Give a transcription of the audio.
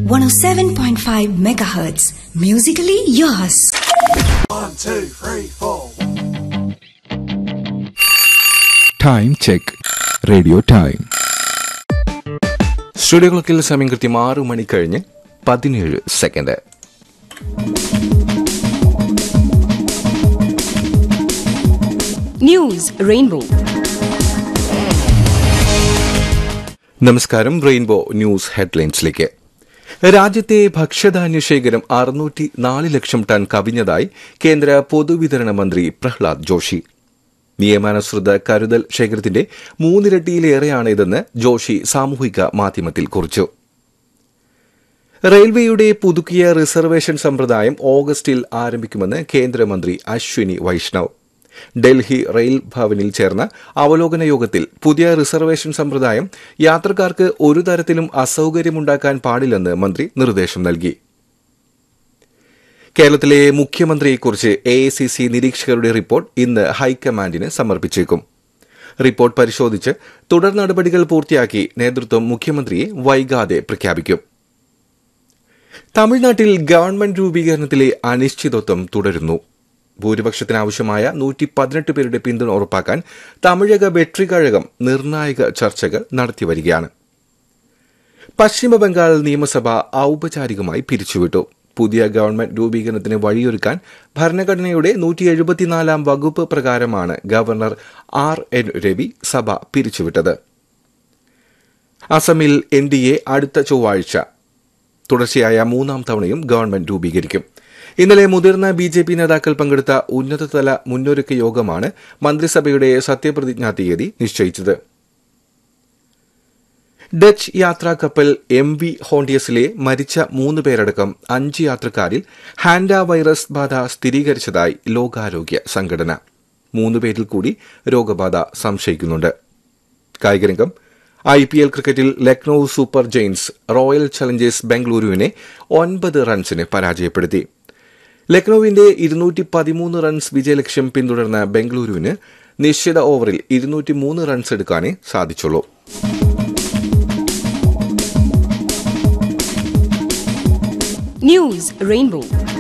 107.5 megahertz. Musically yours. One, two, three, four. Time check radio time studio ക്ലോക്കിൽ സമയം കൃത്യം ആറു മണി കഴിഞ്ഞ് പതിനേഴ് സെക്കൻഡ് News Rainbow. നമസ്കാരം റെയിൻബോ ന്യൂസ് ഹെഡ്ലൈൻസിലേക്ക് രാജ്യത്തെ ഭക്ഷ്യധാന്യ ശേഖരം അറുന്നൂറ്റി നാല് ലക്ഷം ടൺ കവിഞ്ഞതായി കേന്ദ്ര പൊതുവിതരണ മന്ത്രി പ്രഹ്ലാദ് ജോഷി നിയമാനുസൃത കരുതൽ ശേഖരത്തിന്റെ മൂന്നിരട്ടിയിലേറെയാണ് ഇതെന്ന് ജോഷി സാമൂഹിക മാധ്യമത്തിൽ കുറിച്ചു റെയിൽവേയുടെ പുതുക്കിയ റിസർവേഷൻ സമ്പ്രദായം ഓഗസ്റ്റിൽ ആരംഭിക്കുമെന്ന് കേന്ദ്രമന്ത്രി അശ്വിനി വൈഷ്ണവ് ഡൽഹി റെയിൽ ഭവനിൽ ചേർന്ന അവലോകന യോഗത്തിൽ പുതിയ റിസർവേഷൻ സമ്പ്രദായം യാത്രക്കാർക്ക് ഒരു തരത്തിലും അസൌകര്യമുണ്ടാക്കാൻ പാടില്ലെന്ന് മന്ത്രി നിർദ്ദേശം നൽകി കേരളത്തിലെ മുഖ്യമന്ത്രിയെക്കുറിച്ച് എ ഐ സി സി നിരീക്ഷകരുടെ റിപ്പോർട്ട് ഇന്ന് ഹൈക്കമാൻഡിന് സമർപ്പിച്ചേക്കും റിപ്പോർട്ട് പരിശോധിച്ച് തുടർ നടപടികൾ പൂർത്തിയാക്കി നേതൃത്വം മുഖ്യമന്ത്രിയെ വൈകാതെ പ്രഖ്യാപിക്കും തമിഴ്നാട്ടിൽ ഗവൺമെന്റ് രൂപീകരണത്തിലെ അനിശ്ചിതത്വം തുടരുന്നു ഭൂരിപക്ഷത്തിനാവശ്യമായ നൂറ്റി പതിനെട്ട് പേരുടെ പിന്തുണ ഉറപ്പാക്കാൻ തമിഴക വെട്രികഴകം നിർണായക ചർച്ചകൾ നടത്തിവരികയാണ് പശ്ചിമബംഗാൾ നിയമസഭ ഔപചാരികമായി പിരിച്ചുവിട്ടു പുതിയ ഗവൺമെന്റ് രൂപീകരണത്തിന് വഴിയൊരുക്കാൻ ഭരണഘടനയുടെ നൂറ്റി എഴുപത്തിനാലാം വകുപ്പ് പ്രകാരമാണ് ഗവർണർ ആർ എൻ രവി സഭ പിരിച്ചുവിട്ടത് അസമിൽ എൻ ഡി എ അടുത്ത ചൊവ്വാഴ്ച തുടർച്ചയായ മൂന്നാം തവണയും ഗവൺമെന്റ് രൂപീകരിക്കും ഇന്നലെ മുതിർന്ന ബി ജെ പി നേതാക്കൾ പങ്കെടുത്ത ഉന്നതതല മുന്നൊരുക്ക യോഗമാണ് മന്ത്രിസഭയുടെ സത്യപ്രതിജ്ഞാ തീയതി നിശ്ചയിച്ചത് ഡച്ച് യാത്രാ കപ്പൽ എം വി ഹോണ്ടിയസിലെ മരിച്ച മൂന്ന് പേരടക്കം അഞ്ച് യാത്രക്കാരിൽ ഹാൻഡ വൈറസ് ബാധ സ്ഥിരീകരിച്ചതായി ലോകാരോഗ്യ സംഘടന മൂന്ന് പേരിൽ കൂടി രോഗബാധ സംശയിക്കുന്നുണ്ട് കായികരംഗം ഐ പി എൽ ക്രിക്കറ്റിൽ Lucknow super giants royal challengers ബംഗളൂരുവിനെ ഒൻപത് റൺസിന് പരാജയപ്പെടുത്തി ലക്നൌവിന്റെ ഇരുന്നൂറ്റി പതിമൂന്ന് റൺസ് വിജയലക്ഷ്യം പിന്തുടർന്ന ബംഗളൂരുവിന് നിശ്ചിത ഓവറിൽ ഇരുന്നൂറ്റി മൂന്ന് റൺസ് എടുക്കാനേ സാധിച്ചുള്ളൂ News Rainbow.